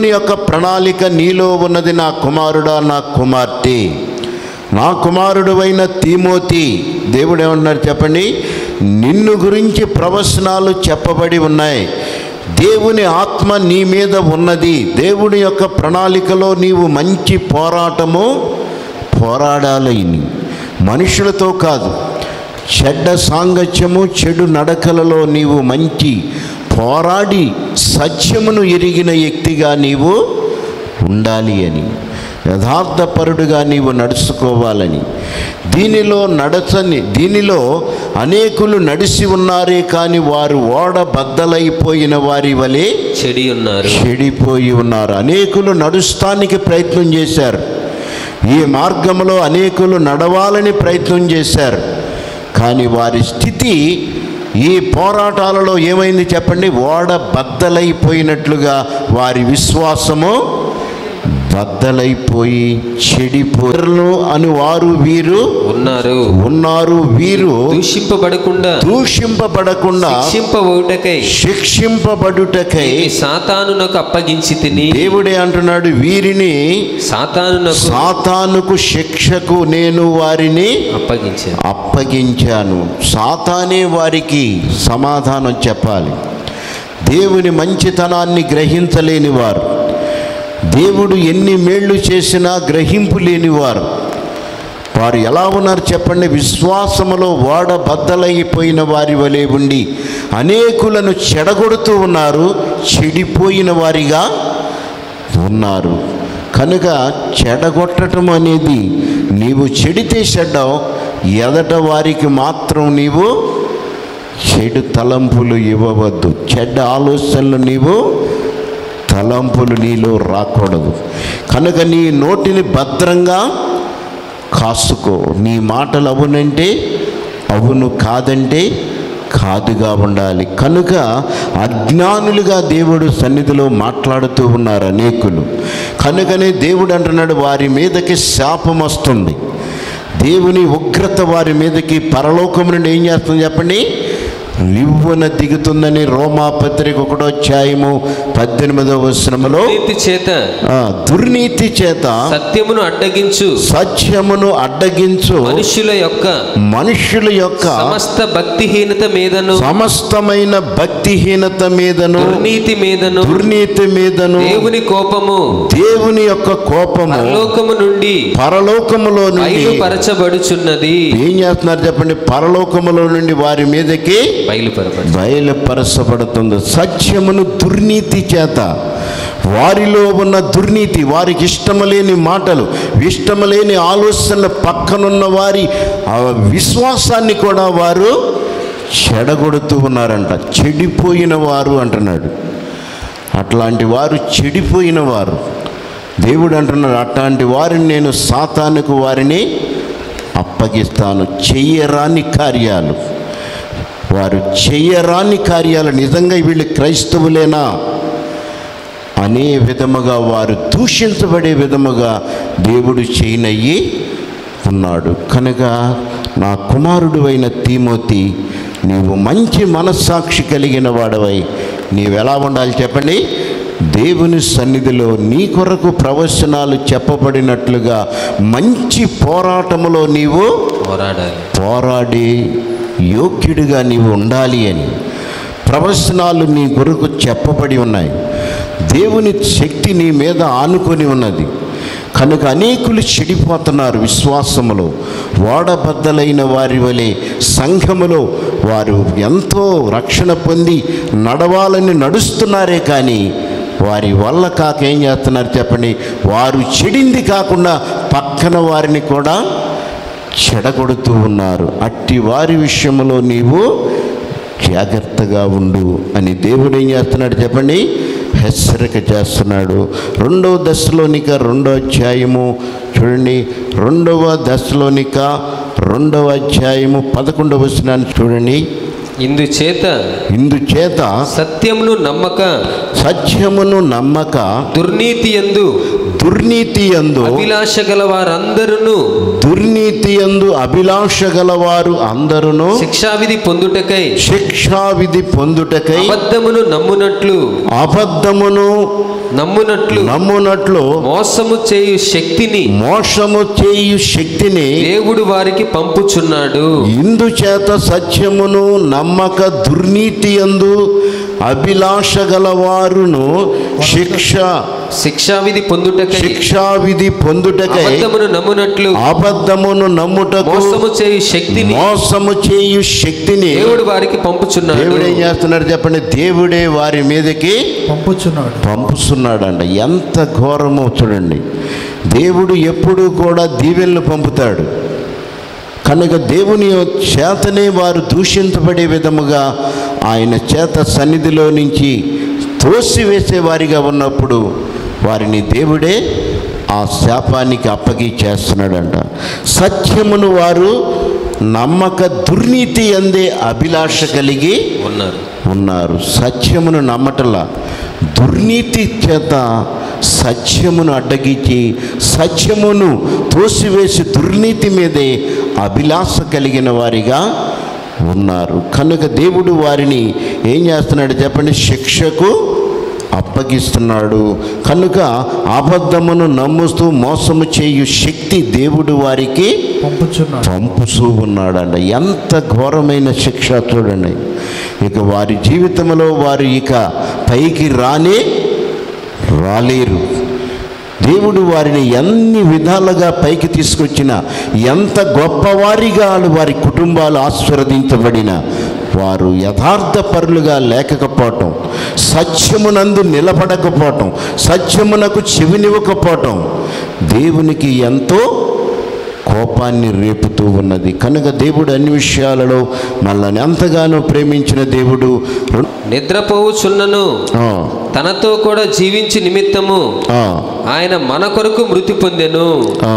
దేవుని యొక్క ప్రణాళిక నీలో ఉన్నది నా కుమారుడా నా కుమార్తె నా కుమారుడువైన తీమోతి దేవుడు ఏమన్నారు చెప్పండి నిన్ను గురించి ప్రవచనాలు చెప్పబడి ఉన్నాయి దేవుని ఆత్మ నీ మీద ఉన్నది దేవుని యొక్క ప్రణాళికలో నీవు మంచి పోరాటము పోరాడాలని మనుషులతో కాదు చెడ్డ సాంగత్యము చెడు నడకలలో నీవు మంచి పోరాడి సత్యమును ఎరిగిన వ్యక్తిగా నీవు ఉండాలి అని యథార్థపరుడుగా నీవు నడుచుకోవాలని దీనిలో నడచని దీనిలో అనేకులు నడిచి ఉన్నారే కానీ వారు ఓడ బద్దలైపోయిన వారి వలె చెడి ఉన్నారు చెడిపోయి ఉన్నారు అనేకులు నడుస్తానికి ప్రయత్నం చేశారు ఈ మార్గంలో అనేకులు నడవాలని ప్రయత్నం చేశారు కానీ వారి స్థితి ఈ పోరాటాలలో ఏమైంది చెప్పండి ఓడ బద్దలైపోయినట్లుగా వారి విశ్వాసము బద్దలైపోయి చెడిపోరు అని వారు వీరు ఉన్నారు ఉన్నారు వీరు దూషింపబడకుండా దూషింపబడకుండా శిక్షింపబడుటకై శిక్షింపబడుటకై ఈ సాతానునకు అప్పగించి తిని దేవుడే అంటున్నాడు వీరిని సాతానునకు సాతానుకు శిక్షకు నేను వారిని అప్పగించాను అప్పగించాను సాతానే వారికి సమాధానం చెప్పాలి దేవుని మంచితనాన్ని గ్రహించలేని వారు దేవుడు ఎన్ని మేళ్ళు చేసినా గ్రహింపు లేనివారు వారు ఎలా ఉన్నారు చెప్పండి విశ్వాసములో ఓడ బద్దలైపోయిన వారి వలె ఉండి అనేకులను చెడగొడుతూ ఉన్నారు చెడిపోయిన వారిగా ఉన్నారు కనుక చెడగొట్టడం అనేది నీవు చెడితే చెడ్డావు ఎదట వారికి మాత్రం నీవు చెడు తలంపులు ఇవ్వవద్దు చెడ్డ ఆలోచనలు నీవు తలంపులు నీలో రాకూడదు కనుక నీ నోటిని భద్రంగా కాసుకో నీ మాటలు అవునంటే అవును కాదంటే కాదుగా ఉండాలి కనుక అజ్ఞానులుగా దేవుడు సన్నిధిలో మాట్లాడుతూ ఉన్నారు అనేకులు కనుకనే దేవుడు అంటున్నాడు వారి మీదకి శాపం వస్తుంది దేవుని ఉగ్రత వారి మీదకి పరలోకం నుండి ఏం చేస్తుంది చెప్పండి నివ్వున దిగుతుందని రోమా పత్రిక ఒకటో అధ్యాయము పద్దెనిమిదవ వచనములో నీతి చేత ఆ, దుర్నీతి చేత సత్యమును అడ్డగించు సత్యమును అడ్డగించు మనుషుల యొక్క మనుషుల యొక్క సమస్త భక్తిహీనత మీదను సమస్తమైన భక్తిహీనత మీదను దుర్నీతి మీదను దుర్నీతి మీదను దేవుని కోపము దేవుని యొక్క కోపము పరలోకము నుండి పరలోకములో నుండి బయలుపరచబడుచున్నది ఏం చేస్తున్నారు చెప్పండి పరలోకములో నుండి వారి మీదకి బయలుపరచబడు బయలుపరచబడుతుంది సత్యమును దుర్నీతి చేత వారిలో ఉన్న దుర్నీతి వారికి ఇష్టము లేని మాటలు ఇష్టము లేని ఆలోచనలు పక్కనున్న వారి ఆ విశ్వాసాన్ని కూడా వారు చెడగొడుతూ ఉన్నారంట చెడిపోయిన వారు అంటున్నాడు అట్లాంటి వారు చెడిపోయిన వారు దేవుడు అంటున్నాడు అట్లాంటి వారిని నేను సాతానుకు వారిని అప్పగిస్తాను చెయ్యరాని కార్యాలు వారు చెయ్యరాని కార్యాలు నిజంగా వీళ్ళు క్రైస్తవులేనా అనే విధముగా వారు దూషించబడే విధముగా దేవుడు చేయనయ్యి ఉన్నాడు కనుక నా కుమారుడు అయిన తీమోతి నీవు మంచి మనస్సాక్షి కలిగిన వాడవై నీవు ఎలా ఉండాలి చెప్పండి దేవుని సన్నిధిలో నీ కొరకు ప్రవచనాలు చెప్పబడినట్లుగా మంచి పోరాటములో నీవు పోరాడాలి పోరాడి యోగ్యుడిగా నీవు ఉండాలి అని ప్రవచనాలు నీ కొరకు చెప్పబడి ఉన్నాయి దేవుని శక్తి నీ మీద ఆనుకొని ఉన్నది కనుక అనేకులు చెడిపోతున్నారు విశ్వాసములో ఓడబద్దలైన వారి వలె సంఘములో వారు ఎంతో రక్షణ పొంది నడవాలని నడుస్తున్నారే కానీ వారి వల్ల కాక ఏం చేస్తున్నారు చెప్పండి వారు చెడింది కాకుండా పక్కన వారిని కూడా చెడగొడుతూ ఉన్నారు అట్టి వారి విషయంలో నీవు జాగ్రత్తగా ఉండు అని దేవుడు ఏం చేస్తున్నాడు చెప్పండి హెచ్చరిక చేస్తున్నాడు రెండవ దశలోనిక రెండో అధ్యాయము చూడండి రెండవ దశలోనిక రెండవ అధ్యాయము పదకొండవ వచనాన్ని చూడండి ఇందుచేత ఇందుచేత సత్యమును నమ్మక సత్యమును నమ్మక దుర్నీతి ఎందు దుర్నీతి అందు అభిలాష గల వారందరూ దుర్నీతి అందు అభిలాష గలవారు అందరును శిక్షావిధి పొందుటకై శిక్షావిధి పొందుటకై అబద్ధమును నమ్మునట్లు అబద్ధమును నమ్మునట్లు నమ్మునట్లు మోసము చేయు శక్తిని మోసము చేయు శక్తిని దేవుడు వారికి పంపుచున్నాడు ఇందుచేత సత్యమును నమ్మక దుర్నీతి అందు అభిలాష గలవారును శిక్ష శిక్షావిధి పొందుటకై శిక్షావిధి పొందుటకై అబద్ధమును నమ్మునట్లు అబద్ధమును నమ్ముటకు మోసము చేయు శక్తిని మోసము చేయు శక్తిని దేవుడు వారికి పంపుచున్నాడు దేవుడు ఏం చేస్తున్నాడు చెప్పండి దేవుడే వారి మీదకి పంపుచున్నాడు పంపుతున్నాడంట ఎంత ఘోరమో చూడండి దేవుడు ఎప్పుడూ కూడా దీవెనలు పంపుతాడు కనుక దేవుని చేతనే వారు దూషించబడే విధముగా ఆయన చేత సన్నిధిలో నుంచి తోసివేసే వారిగా ఉన్నప్పుడు వారిని దేవుడే ఆ శాపానికి అప్పగించేస్తున్నాడంట సత్యమును వారు నమ్మక దుర్నీతి అందే అభిలాష కలిగి ఉన్నారు ఉన్నారు సత్యమును నమ్మటలా దుర్నీతి చేత సత్యమును అడ్డగించి సత్యమును తోసివేసి దుర్నీతి మీదే అభిలాష కలిగిన వారిగా ఉన్నారు కనుక దేవుడు వారిని ఏం చేస్తున్నాడు చెప్పండి శిక్షకు అప్పగిస్తున్నాడు కనుక అబద్ధమును నమ్ముస్తూ మోసము చేయు శక్తి దేవుడు వారికి పంపుచున్నాడు పంపుతూ ఉన్నాడంట ఎంత ఘోరమైన శిక్ష చూడండి ఇక వారి జీవితంలో వారు ఇక పైకి రానే రాలేరు దేవుడు వారిని ఎన్ని విధాలుగా పైకి తీసుకొచ్చిన ఎంత గొప్పవారిగా వారి కుటుంబాలు ఆశీర్వదించబడిన వారు యథార్థ పరులుగా లేకపోవటం సత్యమునందు నిలబడకపోవటం సత్యమునకు చెవినివ్వకపోవటం దేవునికి ఎంతో కోపాన్ని రేపుతూ ఉన్నది కనుక దేవుడు అన్ని విషయాలలో మనల్ని ఎంతగానో ప్రేమించిన దేవుడు నిద్రపోవుచున్నను ఆ, తనతో కూడా జీవించి నిమిత్తము ఆ, ఆయన మన కొరకు మృతి పొందెను ఆ.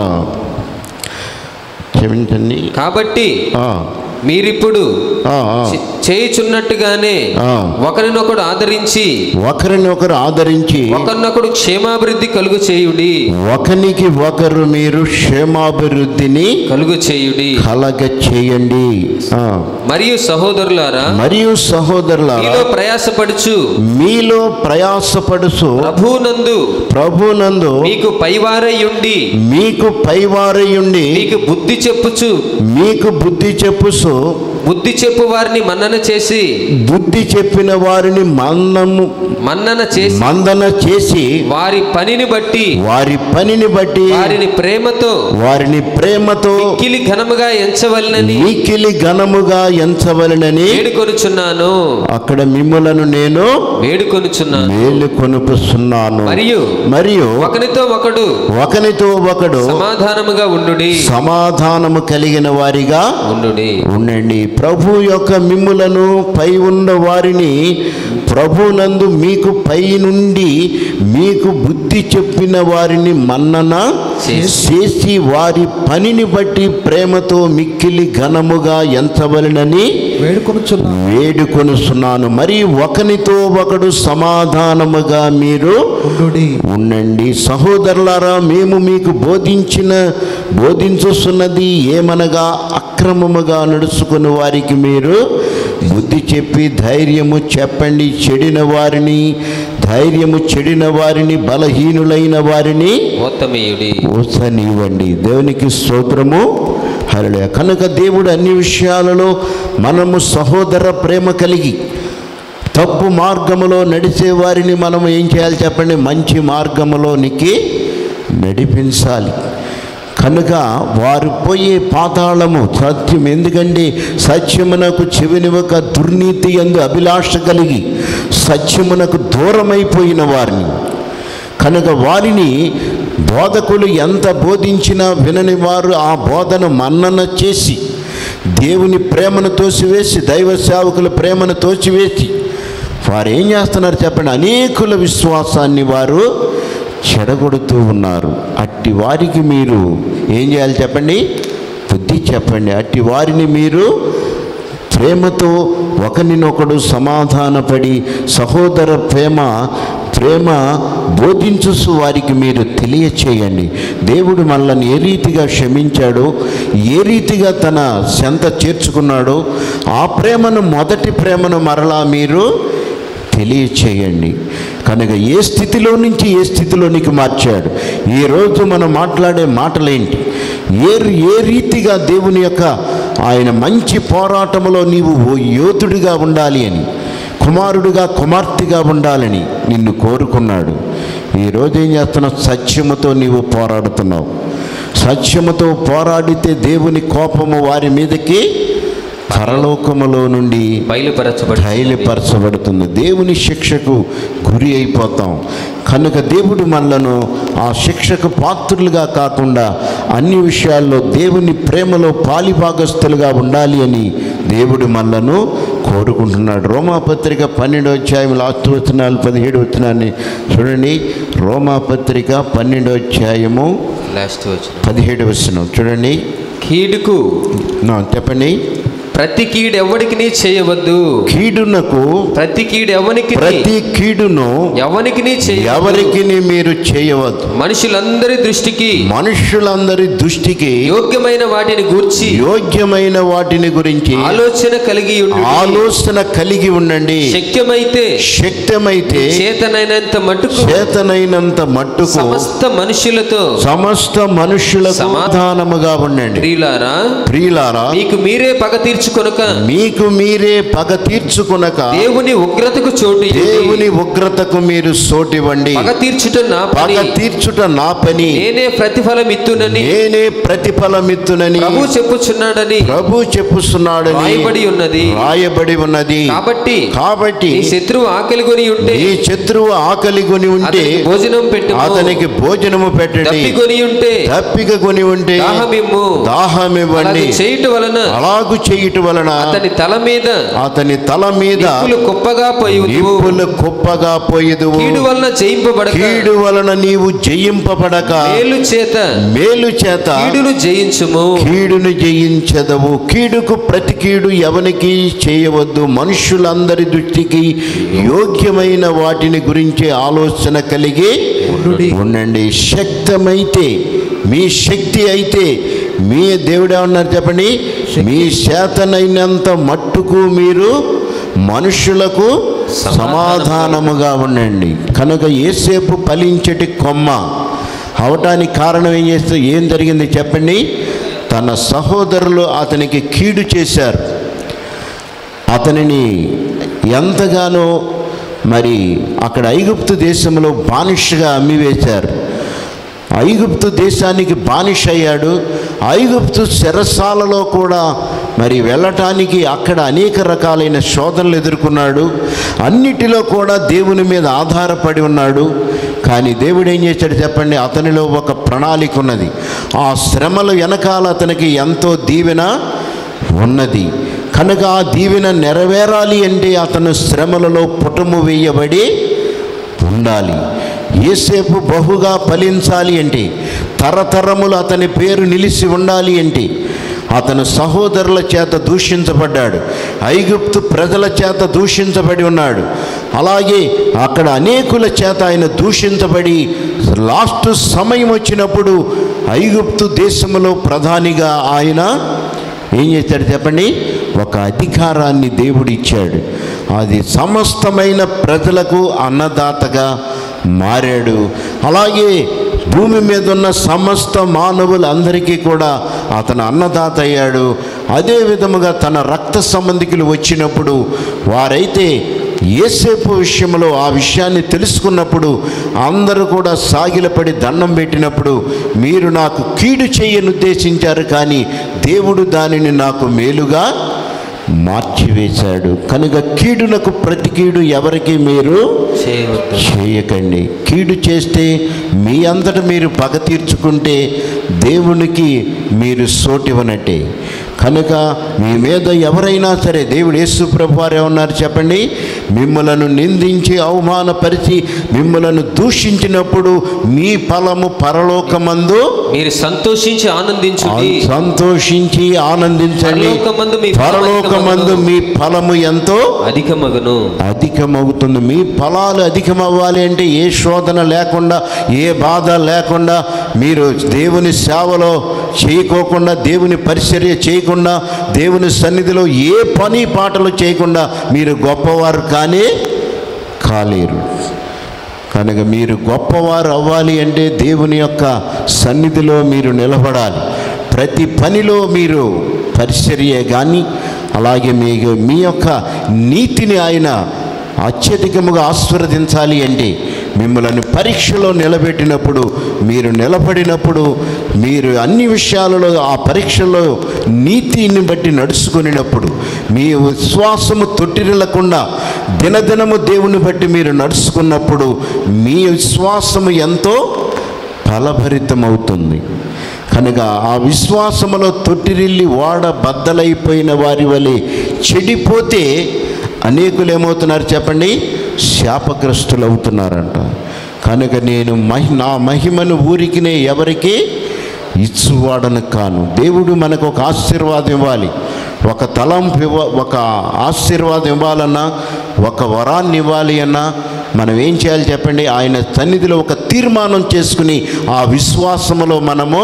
క్షమించండి కాబట్టి ఆ, మీరిప్పుడు ఆ, ఆ. చే- చేయుచున్నట్టుగానే ఆ. ఒకరినొకడు ఆదరించి ఒకరిని ఒకరు ఆదరించి ఒకరినొకడు క్షేమాభివృద్ధి కలుగు చేయుడి ఒకరికి ఒకరు మీరు క్షేమాభివృద్ధిని కలుగు చేయుడి కలగ చేయండి ఆ. మరియు సహోదరులారా మరియు సహోదరుల మీలో ప్రయాసపడుచు మీలో ప్రయాసపడుచు ప్రభునందు ప్రభునందు మీకు పైవారయ్యుండి మీకు పైవారయుండి మీకు బుద్ధి చెప్పుచు మీకు బుద్ధి చెప్పుసు బుద్ధి చెప్పు వారిని మన్నన చేసి బుద్ధి చెప్పిన వారిని మందము మన్నన చేసి మందన చేసి వారి పనిని బట్టి వారి పనిని బట్టి వారిని ప్రేమతో వారిని ప్రేమతో కిలి ఘనముగా ఎంచవలనని మికిలి ఘనముగా ఎంచవలనని వేడుకొనుచున్నాను అక్కడ మిమ్ములను నేను వేడుకొనుచున్నాను మేలు కొనుపుస్తున్నాను మరియు మరియు ఒకనితో ఒకడు ఒకనితో ఒకడు సమాధానముగా ఉండుడి సమాధానము కలిగిన వారిగా ఉండుడి ఉండండి ప్రభు యొక్క మిమ్ములను పై ఉన్న వారిని ప్రభునందు మీకు పై నుండి మీకు బుద్ధి చెప్పిన వారిని మన్నన చేసి. చేసి వారి పనిని బట్టి ప్రేమతో మిక్కిలి ఘనముగా ఎంచవలనని వేడుకొనుచున్నాను వేడుకొనుస్తున్నాను మరి ఒకనితో ఒకడు సమాధానముగా మీరు ఉండుడి ఉండండి సహోదరులారా మేము మీకు బోధించిన బోధించుస్తున్నది ఏమనగా అక్రమముగా నడుచుకుని వారికి మీరు బుద్ధి చెప్పి ధైర్యము చెప్పండి చెడిన వారిని ధైర్యము చెడిన వారిని బలహీనులైన వారిని ఓత్తమీయుడి ఊసనివ్వండి దేవునికి స్తోత్రము హరళ కనుక దేవుడు అన్ని విషయాలలో మనము సహోదర ప్రేమ కలిగి తప్పు మార్గములో నడిచే వారిని మనం ఏం చేయాలి చెప్పండి మంచి మార్గములోనికి నడిపించాలి కనుక వారు పోయే పాతాళము సత్యం ఎందుకంటే సత్యమునకు చెవినివ్వక దుర్నీతి ఎందు అభిలాష కలిగి సత్యమునకు దూరమైపోయిన వారిని కనుక వారిని బోధకులు ఎంత బోధించినా వినని వారు ఆ బోధన మన్నన చేసి దేవుని ప్రేమను తోసివేసి దైవ సేవకుల ప్రేమను తోసివేసి వారు ఏం చేస్తున్నారు చెప్పండి అనేకుల విశ్వాసాన్ని వారు చెడగొడుతూ ఉన్నారు అట్టి వారికి మీరు ఏం చేయాలి చెప్పండి బుద్ధి చెప్పండి అట్టి వారిని మీరు ప్రేమతో ఒకరినొకడు సమాధానపడి సహోదర ప్రేమ ప్రేమ బోధించు వారికి మీరు తెలియచేయండి దేవుడు మనల్ని ఏ రీతిగా క్షమించాడో ఏ రీతిగా తన సెంత చేర్చుకున్నాడో ఆ ప్రేమను మొదటి ప్రేమను మరలా మీరు తెలియచేయండి కనుక ఏ స్థితిలో నుంచి ఏ స్థితిలోనికి మార్చాడు ఈరోజు మనం మాట్లాడే మాటలేంటి ఏ ఏ రీతిగా దేవుని యొక్క ఆయన మంచి పోరాటంలో నీవు ఓ యోధుడిగా ఉండాలి అని కుమారుడిగా కుమార్తెగా ఉండాలని నిన్ను కోరుకున్నాడు ఈరోజు ఏం చేస్తున్నావు సత్యముతో నీవు పోరాడుతున్నావు సత్యముతో పోరాడితే దేవుని కోపము వారి మీదకి పరలోకములో నుండి బయలుపరచబడి బయలుపరచబడుతుంది దేవుని శిక్షకు గురి అయిపోతాం కనుక దేవుడు మనలను ఆ శిక్షకు పాత్రులుగా కాకుండా అన్ని విషయాల్లో దేవుని ప్రేమలో పాలిభాగస్తులుగా ఉండాలి అని దేవుడు మనలను కోరుకుంటున్నాడు రోమాపత్రిక పన్నెండో అధ్యాయం లాస్ట్ వచనాలు పదిహేడు వచనాన్ని చూడండి రోమాపత్రిక పన్నెండో అధ్యాయము లాస్ట్ వచ్చిన పదిహేడు వచనం చూడండి కీడుకు నా చెప్పండి ప్రతి కీడు ఎవరికి చేయవద్దు కీడునకు ప్రతి కీడు ఎవరికి ప్రతి కీడును ఎవరికి చేయ ఎవరికి మీరు చేయవద్దు మనుషులందరి దృష్టికి మనుషులందరి దృష్టికి యోగ్యమైన వాటిని గూర్చి యోగ్యమైన వాటిని గురించి ఆలోచన కలిగి ఉండు ఆలోచన కలిగి ఉండండి శక్యమైతే శక్తమైతే చేతనైనంత మటుకు చేతనైనంత మట్టుకు సమస్త మనుషులతో సమస్త మనుషులకు సమాధానముగా ఉండండి ప్రియులారా ప్రియులారా మీకు మీరే పగ తీర్చుకొనక మీకు మీరే పగ తీర్చుకునక దేవుని ఉగ్రతకు చోటు ఇయ్యండి. దేవుని ఉగ్రతకు మీరు సోటివ్వండి పగ తీర్చుట నా పగ పని తీర్చుట నా పని నేనే ప్రతిఫలం ఇత్తునని నేనే ప్రతిఫలమిత్తునని ప్రభు చెప్పుచున్నాడని ప్రభు చెప్పుస్తున్నాడని రాయబడి ఉన్నది రాయబడి ఉన్నది కాబట్టి కాబట్టి నీ శత్రువు ఆకలి కొని ఉంటే ఈ శత్రువు ఆకలి కొని ఉంటే అతనికి భోజనం పెట్టు అతనికి భోజనము పెట్టండి తప్పి కొని ఉంటే తప్పిక కొని ఉంటే దాహమిమ్ము దాహం ఇవ్వండి అలాగే చేయుట వలన అలాగు చేయుట వలన అతని తల మీద అతని తల మీద నిప్పులు కుప్పగా పోయి నిప్పులు కుప్పగా పోయేదువు కీడు వలన జయింపబడక కీడు వలన నీవు జయింపబడక మేలు చేత మేలు చేత కీడును జయించుము కీడును జయించదవు కీడుకు ప్రతి కీడు ఎవనికి చేయవద్దు మనుషులందరి దృష్టికి యోగ్యమైన వాటిని గురించి ఆలోచన కలిగి ఉండండి శక్తమైతే మీ శక్తి అయితే మీ దేవుడు ఏమన్నారు చెప్పండి మీ చేతనైనంత మట్టుకు మీరు మనుషులకు సమాధానముగా ఉండండి కనుక ఏసేపు ఫలించటి కొమ్మ అవటానికి కారణం ఏం చేస్తే ఏం జరిగింది చెప్పండి తన సహోదరులు అతనికి కీడు చేశారు అతనిని ఎంతగానో మరి అక్కడ ఐగుప్తు దేశంలో బానిసగా అమ్మివేశారు ఐగుప్తు దేశానికి బానిస అయ్యాడు ఐగుప్తు చెరసాలలో కూడా మరి వెళ్ళటానికి అక్కడ అనేక రకాలైన శోధనలు ఎదుర్కొన్నాడు అన్నిటిలో కూడా దేవుని మీద ఆధారపడి ఉన్నాడు కానీ దేవుడు ఏం చేశాడు చెప్పండి అతనిలో ఒక ప్రణాళిక ఉన్నది ఆ శ్రమలు వెనకాల అతనికి ఎంతో దీవెన ఉన్నది కనుక ఆ దీవెన నెరవేరాలి అంటే అతను శ్రమలలో పుటము వేయబడి ఉండాలి ఏసేపు బహుగా ఫలించాలి అంటే తరతరములు అతని పేరు నిలిచి ఉండాలి అంటే అతను సహోదరుల చేత దూషించబడ్డాడు ఐగుప్తు ప్రజల చేత దూషించబడి ఉన్నాడు అలాగే అక్కడ అనేకుల చేత ఆయన దూషించబడి లాస్ట్ సమయం వచ్చినప్పుడు ఐగుప్తు దేశంలో ప్రధానిగా ఆయన ఏం చేశాడు చెప్పండి ఒక అధికారాన్ని దేవుడు ఇచ్చాడు అది సమస్తమైన ప్రజలకు అన్నదాతగా మారాడు అలాగే భూమి మీద ఉన్న సమస్త మానవులందరికీ కూడా అతను అన్నదాత అయ్యాడు అదే విధముగా తన రక్త సంబంధికులు వచ్చినప్పుడు వారైతే ఏసేపు విషయంలో ఆ విషయాన్ని తెలుసుకున్నప్పుడు అందరూ కూడా సాగిలపడి దండం పెట్టినప్పుడు మీరు నాకు కీడు చేయను ఉద్దేశించారు కానీ దేవుడు దానిని నాకు మేలుగా మార్చివేశాడు కనుక కీడునకు ప్రతి కీడు ఎవరికి మీరు చేయవద్దు చేయకండి కీడు చేస్తే మీ అంతట మీరు పగ తీర్చుకుంటే దేవునికి మీరు సోటివనట్టే కనుక మీ మీద ఎవరైనా సరే దేవుడు యేసు ప్రభు వారు ఏమన్నారు చెప్పండి మిమ్మలను నిందించి అవమానపరిచి మిమ్మలను దూషించినప్పుడు మీ ఫలము పరలోకమందు మీరు సంతోషించి ఆనందించుడి సంతోషించి ఆనందించండి పరలోకమందు మీ ఫలము పరలోకమందు మీ ఫలము ఎంతో అధికమగును అధికమవుతుంది మీ ఫలాలు అధికమవ్వాలి అంటే ఏ శోధన లేకుండా ఏ బాధ లేకుండా మీరు దేవుని సేవలో చేయకోకుండా దేవుని పరిచర్య చేయకుండా దేవుని సన్నిధిలో ఏ పని పాటలు చేయకుండా మీరు గొప్పవారు కానీ కాలేరు కనుక మీరు గొప్పవారు అవ్వాలి అంటే దేవుని యొక్క సన్నిధిలో మీరు నిలబడాలి ప్రతి పనిలో మీరు పరిచర్య కానీ అలాగే మీ మీ యొక్క నీతిని ఆయన అత్యధికముగా ఆస్వాదించాలి అంటే మిమ్మల్ని పరీక్షలో నిలబెట్టినప్పుడు మీరు నిలబడినప్పుడు మీరు అన్ని విషయాలలో ఆ పరీక్షలో నీతిని బట్టి నడుచుకునేటప్పుడు మీ విశ్వాసము తొట్టిరలకుండా దినదినము దేవుని బట్టి మీరు నడుచుకున్నప్పుడు మీ విశ్వాసము ఎంతో ఫలభరితమవుతుంది కనుక ఆ విశ్వాసములో తొట్టిరిల్లి వాడ బద్దలైపోయిన వారి వలె చెడిపోతే అనేకులు ఏమవుతున్నారు చెప్పండి శాపగ్రస్తులు అవుతున్నారంట కనుక నేను మహి నా మహిమను ఊరికినే ఎవరికి ఇచ్చువాడను కాను దేవుడు మనకు ఒక ఆశీర్వాదం ఇవ్వాలి ఒక తలంపు ఇవ్వ ఒక ఆశీర్వాదం ఇవ్వాలన్నా ఒక వరాన్ని ఇవ్వాలి అన్నా మనం ఏం చేయాలి చెప్పండి ఆయన సన్నిధిలో ఒక తీర్మానం చేసుకుని ఆ విశ్వాసములో మనము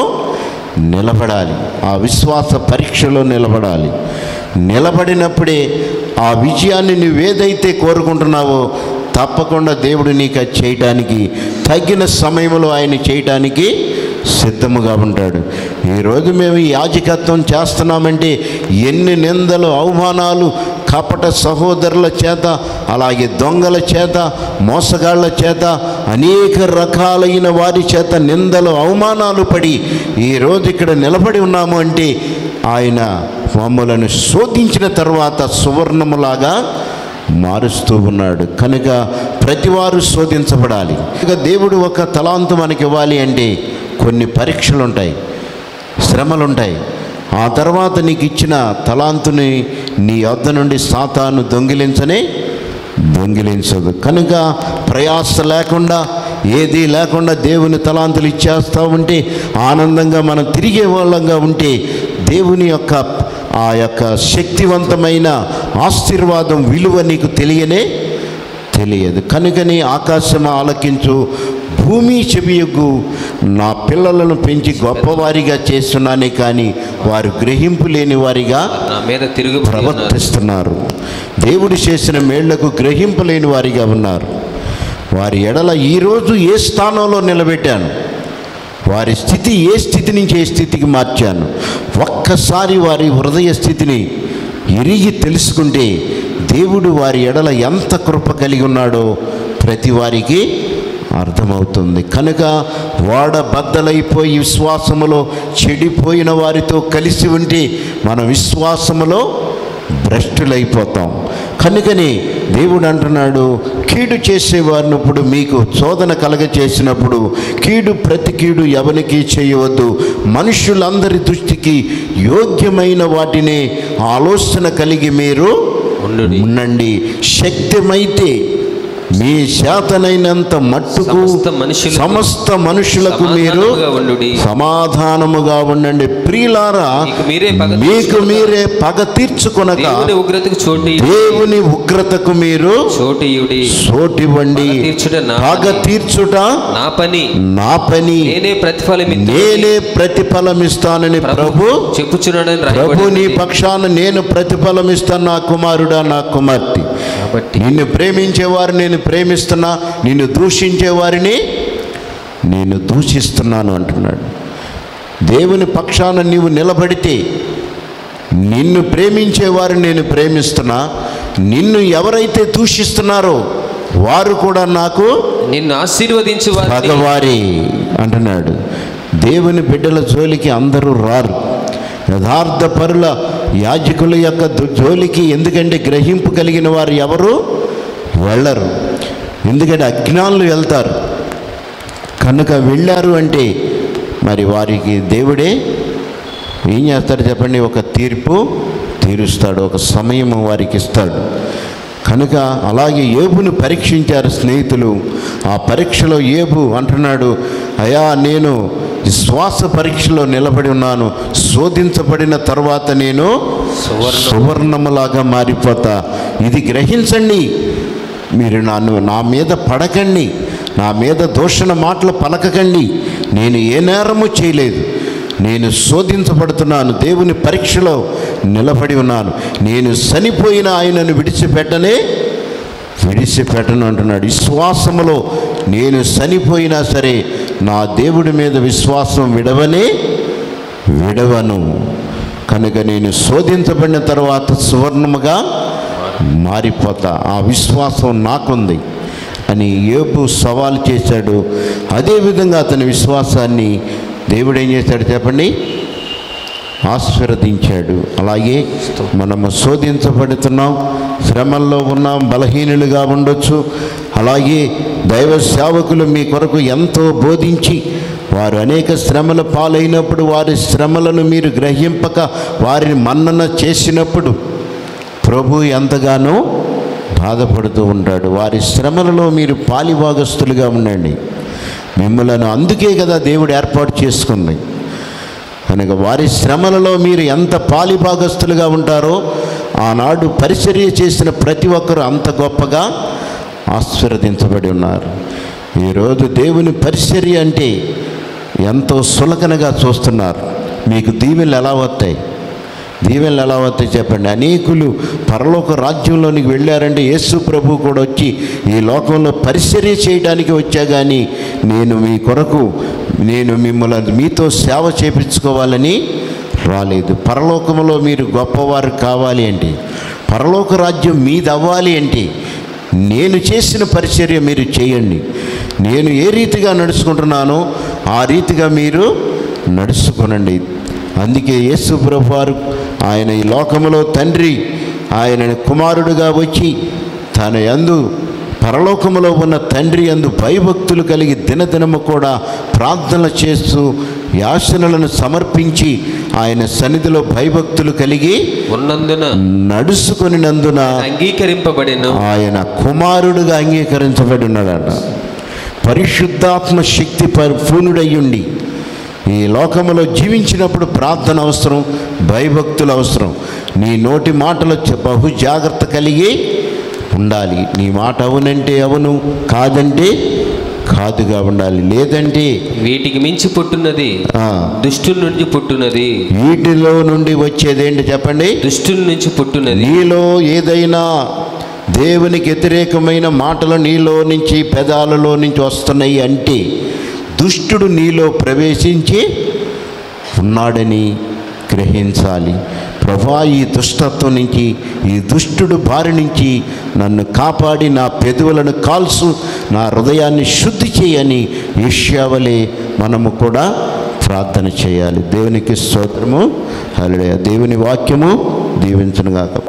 నిలబడాలి ఆ విశ్వాస పరీక్షలో నిలబడాలి నిలబడినప్పుడే ఆ విజయాన్ని నువ్వేదైతే కోరుకుంటున్నావో తప్పకుండా దేవుడు నీకు అది చేయటానికి తగిన సమయంలో ఆయన చేయటానికి సిద్ధముగా ఉంటాడు ఈరోజు మేము ఈ యాజకత్వం చేస్తున్నామంటే ఎన్ని నిందలు అవమానాలు కపట సహోదరుల చేత అలాగే దొంగల చేత మోసగాళ్ళ చేత అనేక రకాలైన వారి చేత నిందలు అవమానాలు పడి ఈరోజు ఇక్కడ నిలబడి ఉన్నాము అంటే ఆయన మమ్మలను శోధించిన తర్వాత సువర్ణములాగా మారుస్తూ ఉన్నాడు కనుక ప్రతివారు శోధించబడాలి ఇక దేవుడు ఒక తలాంతు మనకి ఇవ్వాలి అంటే కొన్ని పరీక్షలు ఉంటాయి శ్రమలు ఉంటాయి ఆ తర్వాత నీకు ఇచ్చిన తలాంతుని నీ వద్ద నుండి సాతాను దొంగిలించనే దొంగిలించదు కనుక ప్రయాస లేకుండా ఏది లేకుండా దేవుని తలాంతులు ఇచ్చేస్తూ ఉంటే ఆనందంగా మనం తిరిగే వాళ్ళంగా ఉంటే దేవుని యొక్క ఆ యొక్క శక్తివంతమైన ఆశీర్వాదం విలువ నీకు తెలియనే తెలియదు కనుకని ఆకాశం ఆలకించు భూమి చెవియగు నా పిల్లలను పెంచి గొప్పవారిగా చేస్తున్నానే కానీ వారు గ్రహింపు లేని వారిగా నా మీద తిరుగు ప్రవర్తిస్తున్నారు దేవుడు చేసిన మేళ్లకు గ్రహింపు లేని వారిగా ఉన్నారు వారి ఎడల ఈరోజు ఏ స్థానంలో నిలబెట్టాను వారి స్థితి ఏ స్థితి నుంచి ఏ స్థితికి మార్చాను ఒక్కసారి వారి హృదయ స్థితిని ఎరిగి తెలుసుకుంటే దేవుడు వారి ఎడల ఎంత కృప కలిగి ఉన్నాడో ప్రతి వారికి అర్థమవుతుంది కనుక వాడ బద్దలైపోయి విశ్వాసములో చెడిపోయిన వారితో కలిసి ఉంటే మన విశ్వాసములో భ్రష్టులైపోతాం కనుకని దేవుడు అంటున్నాడు కీడు చేసేవారినప్పుడు మీకు శోధన కలగ చేసినప్పుడు కీడు ప్రతి కీడు ఎవరికి చేయవద్దు మనుషులందరి దృష్టికి యోగ్యమైన వాటిని ఆలోచన కలిగి మీరు ఉండుడి. ఉండండి శక్తిమైతే మీ శాతనైనంత మట్టుకు సమస్త మనుషులకు సమస్త మనుషులకు మీరు సమాధానముగా ఉండుడి. సమాధానముగా ఉండండి ప్రియులారా మీకు మీరే పగ మీకు తీర్చుకొనక మీరే పగ తీర్చుకొనక దేవుని ఉగ్రతకు చోటు దేవుని ఉగ్రతకు మీరు చోటియుడి చోటివ్వండి పగ తీర్చుట నా పగ పని. తీర్చుట నా పని నా పని నేనే ప్రతిఫలమిద్దు నేనే ప్రతిఫలమిస్తానని ప్రభు చెప్పుచున్నాడని ప్రభు నీ రాయబడి పక్షాన నేను ప్రతిఫలమిస్తాను నా కుమారుడా నా కుమార్తె కాబట్టి నిన్ను ప్రేమించేవారు నేను ప్రేమిస్తున్నా నిన్ను దూషించే వారిని నేను దూషిస్తున్నాను అంటున్నాడు దేవుని పక్షాన నీవు నిలబడితే నిన్ను ప్రేమించేవారు నేను ప్రేమిస్తున్నా నిన్ను ఎవరైతే దూషిస్తున్నారో వారు కూడా నాకు నిన్ను ఆశీర్వదించు వారిని పగవారి అంటున్నాడు దేవుని బిడ్డల జోలికి అందరూ రారు యథార్థ పరుల యాజకుల యొక్క దు- జోలికి ఎందుకంటే గ్రహింపు కలిగిన వారు ఎవరు వెళ్ళరు ఎందుకంటే అజ్ఞానులు వెళ్తారు కనుక వెళ్ళారు అంటే మరి వారికి దేవుడే ఏం చేస్తాడు చెప్పండి ఒక తీర్పు తీరుస్తాడు ఒక సమయం వారికి ఇస్తాడు కనుక అలాగే ఏబును పరీక్షించారు స్నేహితులు ఆ పరీక్షలో ఏబు అంటున్నాడు అయా నేను శ్వాస పరీక్షలో నిలబడి ఉన్నాను శోధించబడిన తర్వాత నేను సువర్ణ సువర్ణములాగా మారిపోతా ఇది గ్రహించండి మీరు నన్ను నా మీద పడకండి నా మీద దూషణ మాటలు పలకకండి నేను ఏ నేరము చేయలేదు నేను శోధించబడుతున్నాను దేవుని పరీక్షలో నిలబడి ఉన్నాను నేను చనిపోయిన ఆయనను విడిచిపెట్టనే విడిచిపెట్టను అంటున్నాడు విశ్వాసములో నేను చనిపోయినా సరే నా దేవుడి మీద విశ్వాసం విడవనే విడవను కనుక నేను శోధించబడిన తర్వాత సువర్ణముగా మారిపోతా ఆ విశ్వాసం నాకుంది అని ఏబు సవాల్ చేశాడు అదేవిధంగా అతని విశ్వాసాన్ని దేవుడు ఏం చేశాడు చెప్పండి ఆశీర్వదించాడు అలాగే మనము శోధించబడుతున్నాం శ్రమల్లో ఉన్నాం బలహీనులుగా ఉండొచ్చు అలాగే దైవ సేవకులు మీ కొరకు ఎంతో బోధించి వారు అనేక శ్రమల పాలైనప్పుడు వారి శ్రమలను మీరు గ్రహింపక వారిని మన్నన చేసినప్పుడు ప్రభు ఎంతగానో బాధపడుతూ ఉంటాడు వారి శ్రమలలో మీరు పాలిభాగస్తులుగా ఉండండి మిమ్మలను అందుకే కదా దేవుడు ఏర్పాటు చేసుకుంది కనుక వారి శ్రమలలో మీరు ఎంత పాలిభాగస్తులుగా ఉంటారో ఆనాడు పరిచర్య చేసిన ప్రతి ఒక్కరూ అంత గొప్పగా ఆశీర్వదించబడి ఉన్నారు ఈరోజు దేవుని పరిచర్య అంటే ఎంతో సులకనగా చూస్తున్నారు మీకు దీవెనలు ఎలా వస్తాయి దీవెనలు ఎలా వస్తాయి చెప్పండి అనేకులు పరలోక రాజ్యంలోనికి వెళ్ళారంటే యేసు ప్రభు కూడా వచ్చి ఈ లోకంలో పరిచర్య చేయడానికి వచ్చా కానీ నేను మీ కొరకు నేను మిమ్మల్ని మీతో సేవ చేపించుకోవాలని రాలేదు పరలోకంలో మీరు గొప్పవారు కావాలి అంటే పరలోక రాజ్యం మీది అవ్వాలి అంటే నేను చేసిన పరిచర్య మీరు చేయండి నేను ఏ రీతిగా నడుచుకుంటున్నానో ఆ రీతిగా మీరు నడుచుకునండి అందుకే యేసు ప్రభు వారు ఆయన ఈ లోకములో తండ్రి ఆయన కుమారుడుగా వచ్చి తన యందు పరలోకములో ఉన్న తండ్రి యందు భయభక్తులు కలిగి దినదినము కూడా ప్రార్థనలు చేస్తూ యాచనలను సమర్పించి ఆయన సన్నిధిలో భయభక్తులు కలిగి ఉన్నందున నడుచుకొనినందున అంగీకరింపబడెను ఆయన కుమారుడుగా అంగీకరించబడి ఉన్నాడట పరిశుద్ధాత్మ శక్తి పూర్ణుడయ్యుండి ఈ లోకములో జీవించినప్పుడు ప్రార్థన అవసరం భయభక్తులు అవసరం నీ నోటి మాటలో చ- బహు జాగ్రత్త కలిగి ఉండాలి నీ మాట అవునంటే అవును కాదంటే కాదుగా ఉండాలి లేదంటే వీటికి మించి పుట్టున్నది ఆ, దుష్టుల నుంచి పుట్టున్నది వీటిలో నుండి వచ్చేదేంటి చెప్పండి దుష్టుల నుంచి పుట్టున్నది నీలో ఏదైనా దేవునికి వ్యతిరేకమైన మాటలు నీలో నుంచి పెదాలలో నుంచి వస్తున్నాయి అంటే దుష్టుడు నీలో ప్రవేశించి ఉన్నాడని గ్రహించాలి ప్రభా ఈ దుష్టత్వం నుంచి ఈ దుష్టుడు బారి నుంచి నన్ను కాపాడి నా పెదవులను కాల్సు నా హృదయాన్ని శుద్ధి చేయని విషయావలే మనము కూడా ప్రార్థన చేయాలి దేవునికి స్తోత్రము హల్లెలూయా దేవుని వాక్యము దీవించనుగాక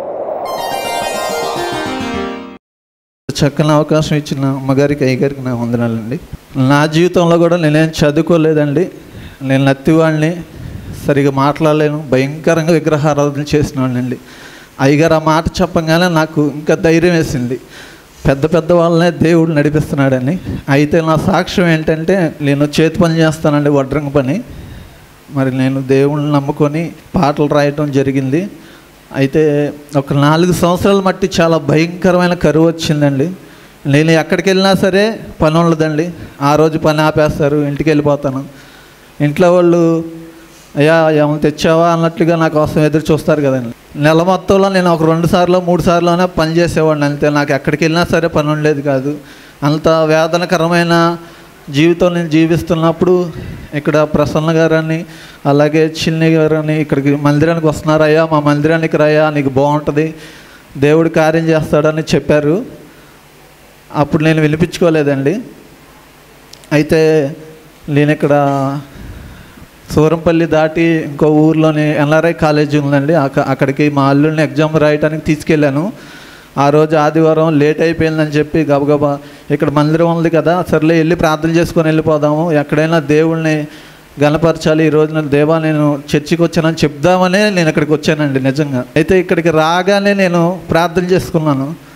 చక్కని అవకాశం ఇచ్చిన అమ్మగారికి అయ్యగారికి నా వందనాలండి నా జీవితంలో కూడా నేనేం చదువుకోలేదండి నేను నత్తివాడిని సరిగా మాట్లాడలేను భయంకరంగా విగ్రహారాధన చేసిన వాళ్ళండి అయ్యగారు ఆ మాట చెప్పగానే నాకు ఇంకా ధైర్యం వేసింది పెద్ద పెద్ద వాళ్ళనే దేవుడు నడిపిస్తున్నాడని అయితే నా సాక్ష్యం ఏంటంటే నేను చేతి పని చేస్తానండి వడ్రంగ పని మరి నేను దేవుణ్ణి నమ్ముకొని పాటలు రాయటం జరిగింది అయితే ఒక నాలుగు సంవత్సరాల మట్టి చాలా భయంకరమైన కరువు వచ్చిందండి నేను ఎక్కడికి వెళ్ళినా సరే పని ఉండదండి ఆ రోజు పని ఆపేస్తారు ఇంటికి వెళ్ళిపోతాను ఇంట్లో వాళ్ళు అయ్యా ఏమైనా తెచ్చావా అన్నట్లుగా నా కోసం ఎదురు చూస్తారు కదండి నెల మొత్తంలో నేను ఒక రెండు సార్లు మూడు సార్లునే పని చేసేవాడిని అంతే నాకు ఎక్కడికి వెళ్ళినా సరే పని ఉండేది కాదు అంత వేదనకరమైన జీవితం నేను జీవిస్తున్నప్పుడు ఇక్కడ ప్రసన్న గారని అలాగే చిన్ని గారని ఇక్కడికి మందిరానికి వస్తున్నారయ్యా మా మందిరానికి రాయా నీకు బాగుంటుంది దేవుడు కార్యం చేస్తాడని చెప్పారు అప్పుడు నేను వినిపించుకోలేదండి అయితే నేను ఇక్కడ సూరంపల్లి దాటి ఇంకో ఊర్లోని ఎన్ఆర్ఐ కాలేజీ ఉందండి అక్క- అక్కడికి మా అల్లుడిని ఎగ్జామ్ రాయడానికి తీసుకెళ్ళాను ఆ రోజు ఆదివారం లేట్ అయిపోయిందని చెప్పి గబగబా ఇక్కడ మందిరం ఉంది కదా సర్లే వెళ్ళి ప్రార్థన చేసుకొని వెళ్ళిపోదాము ఎక్కడైనా దేవుళ్ళని గణపరచాలి ఈ రోజు నేను దేవా నేను చర్చికి వచ్చానని చెప్దామనే నేను ఇక్కడికి వచ్చానండి నిజంగా అయితే ఇక్కడికి రాగానే నేను ప్రార్థన చేసుకున్నాను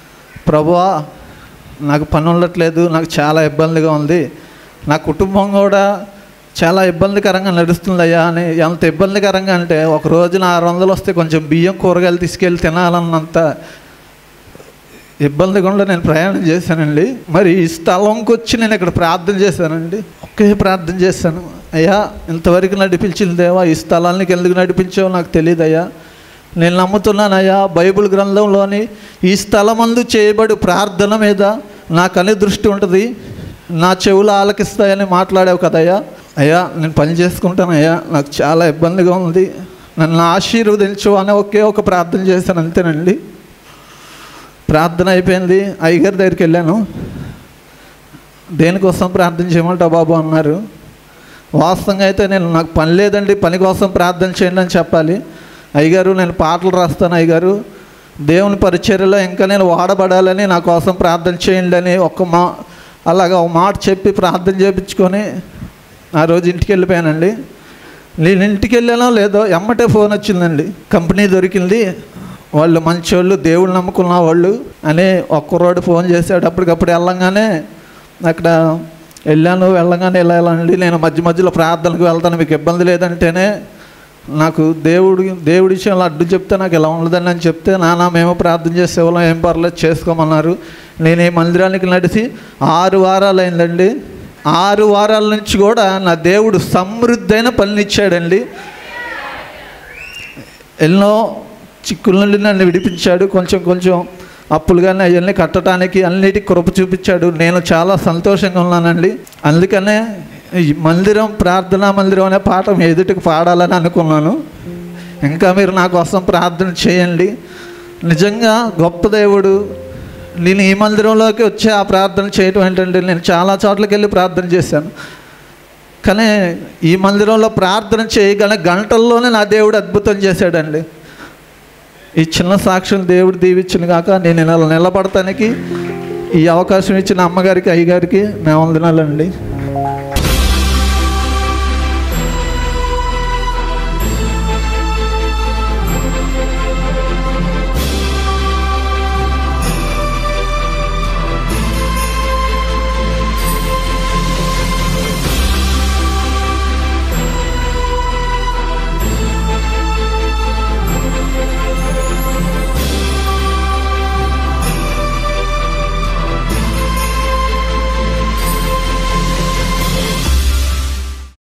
ప్రభువా నాకు పని ఉండట్లేదు నాకు చాలా ఇబ్బందిగా ఉంది నా కుటుంబం కూడా చాలా ఇబ్బందికరంగా నడుస్తుందయ్యా అని ఎంత ఇబ్బందికరంగా అంటే ఒక రోజున ఆరు వందలు వస్తే కొంచెం బియ్యం కూరగాయలు తీసుకెళ్ళి తినాలన్నంత ఇబ్బంది గుండా నేను ప్రయాణం చేశానండి మరి ఈ స్థలంకి వచ్చి నేను ఇక్కడ ప్రార్థన చేశానండి ఒకే ప్రార్థన చేశాను అయ్యా ఇంతవరకు నడిపించిన దేవా ఈ స్థలానికి ఎందుకు నడిపించావో నాకు తెలియదు అయ్యా నేను నమ్ముతున్నానయ్యా బైబిల్ గ్రంథంలోని ఈ స్థలమందు చేయబడి ప్రార్థన మీద నాకు అనే దృష్టి ఉంటుంది నా చెవులు ఆలకిస్తాయని మాట్లాడావు కదయ్యా అయ్యా నేను పని చేసుకుంటానయ్యా నాకు చాలా ఇబ్బందిగా ఉంది నన్ను ఆశీర్వదించు అని ఒకే ఒక ప్రార్థన చేశాను అంతేనండి ప్రార్థన అయిపోయింది అయ్యగారి దగ్గరికి వెళ్ళాను దేనికోసం ప్రార్థన చేయమంటావు బాబు అన్నారు వాస్తవంగా అయితే నేను నాకు పని లేదండి పని కోసం ప్రార్థన చేయండి అని చెప్పాలి అయ్యగారు నేను పాటలు రాస్తాను అయ్యగారు దేవుని పరిచర్యలో ఇంకా నేను వాడబడాలని నా కోసం ప్రార్థన చేయండి అని ఒక్క మా అలాగా ఒక మాట చెప్పి ప్రార్థన చేయించుకొని ఆ రోజు ఇంటికి వెళ్ళిపోయానండి నేను ఇంటికి వెళ్ళానో లేదో ఎమ్మటే ఫోన్ వచ్చిందండి కంపెనీ దొరికింది వాళ్ళు మంచోళ్ళు దేవుళ్ళు నమ్ముకున్న వాళ్ళు అని ఒక్కరోడు ఫోన్ చేశాడు అప్పటికప్పుడు వెళ్ళంగానే అక్కడ వెళ్ళాను వెళ్ళంగానే ఇలా వెళ్ళండి నేను మధ్య మధ్యలో ప్రార్థనకు వెళ్తాను మీకు ఇబ్బంది లేదంటేనే నాకు దేవుడి దేవుడి విషయంలో అడ్డు చెప్తే నాకు ఇలా ఉండదని అని చెప్తే నాన్న మేము ప్రార్థన చేసేవాళ్ళం ఏం పర్లేదు చేసుకోమన్నారు నేను ఈ మందిరానికి నడిచి ఆరు వారాలు అయిందండి ఆరు వారాల నుంచి కూడా నా దేవుడు సమృద్ధైన పనినిచ్చాడండి ఎన్నో చిక్కుల నుండి నన్ను విడిపించాడు కొంచెం కొంచెం అప్పులు కానీ అవన్నీ కట్టడానికి అన్నిటికీ కృప చూపించాడు నేను చాలా సంతోషంగా ఉన్నానండి అందుకనే ఈ మందిరం ప్రార్థనా మందిరం అనే పాట మీ ఎదుటికి పాడాలని అనుకున్నాను ఇంకా మీరు నా కోసం ప్రార్థన చేయండి నిజంగా గొప్ప దేవుడు నేను ఈ మందిరంలోకి వచ్చి ఆ ప్రార్థన చేయటం ఏంటంటే నేను చాలా చోట్లకి వెళ్ళి ప్రార్థన చేశాను కానీ ఈ మందిరంలో ప్రార్థన చేయగల గంటల్లోనే నా దేవుడు అద్భుతం చేశాడండి ఈ చిన్న సాక్ష్యం దేవుడు దీవించిన కాక నేను ఇలా నిలబడటానికి ఈ అవకాశం ఇచ్చిన అమ్మగారికి అయ్యగారికి నా వందనాలండి